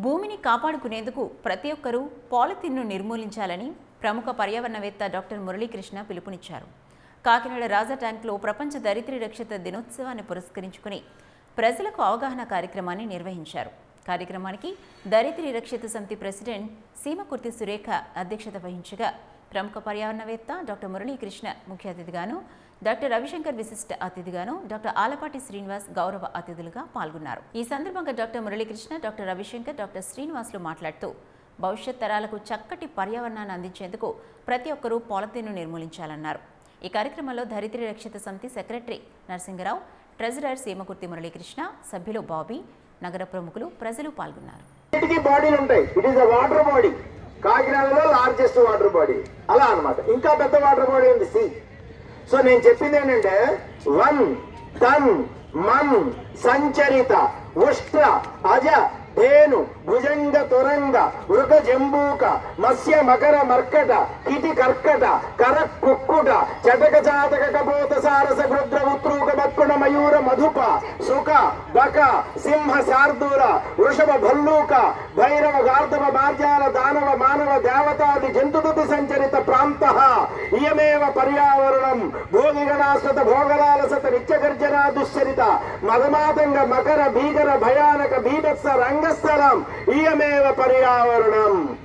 భూమిని కాపాడుకునేందుకు ప్రతి ఒక్కరూ పాలిథిన్ను నిర్మూలించాలని ప్రముఖ పర్యావరణవేత్త డాక్టర్ మురళీకృష్ణ పిలుపునిచ్చారు కాకినాడ రాజా ట్యాంక్లో ప్రపంచ దరిద్ర రక్షిత దినోత్సవాన్ని పురస్కరించుకుని ప్రజలకు అవగాహన కార్యక్రమాన్ని నిర్వహించారు కార్యక్రమానికి దరిద్రి రక్షిత సమితి ప్రెసిడెంట్ సీమకుర్తి సురేఖ అధ్యక్షత వహించగా ప్రముఖ పర్యావరణవేత్త డాక్టర్ మురళీకృష్ణ ముఖ్య అతిథిగాను డాక్టర్ రవిశంకర్ విశిష్ట అతిథిగాను డాక్టర్ ఆలపాటి శ్రీనివాస్ గౌరవ అతిథులుగా పాల్గొన్నారు ఈ సందర్భంగా doctor Muralikrishna doctor Ravishankar doctor Srinivasulu మాట్లాడుతూ భవిష్యత్ తరాలకు చక్కటి పర్యావరణాన్ని అందించేందుకు ప్రతి ఒక్కరూ పాలిథిన్ను నిర్మూలించాలన్నారు ఈ కార్యక్రమంలో ధరిత్రి రక్షిత సమితి సెక్రటరీ నరసింగరావు ట్రెజరర్ సీమకుర్తి మురళీకృష్ణ సభ్యులు బాబీ నగర ప్రముఖులు ప్రజలు పాల్గొన్నారు అన్నిటికీ బాడీలు ఉంటాయి it is a water body కాకినాడలో లార్జెస్ట్ వాటర్ బాడీ అలా అన్నమాట ఇంకా పెద్ద వాటర్ బాడీ ఉంది సి సో నేను చెప్పింది ఏంటంటే వన్ తన్ మన్ సంచరిత ఉష్ట్ర అజ ధేను భుజంగ తురంగ వృక జంబూక మత్స్య మకర మర్కట కిటి కర్కట కర కుక్కుట చటక చాతక కపోత సారస గృద్ర ఉత్రూక మత్కుణ మయూర మధుప సుఖ బక సింహ శార్దూల వృషభ భల్లూక భైరవ గార్ధవ మార్జాల దానవ మానవ దేవతాది జంతుదుతి సంచరిత ప్రాంత ఇయమేవ పర్యావరణం భోగిగణాశ్వత భోగలాలసత నిత్యగర్జన దుశ్చరిత మదమాతంగ మకర భీకర భయానక బీభత్స రంగస్థలం ఇయమేవ పర్యావరణం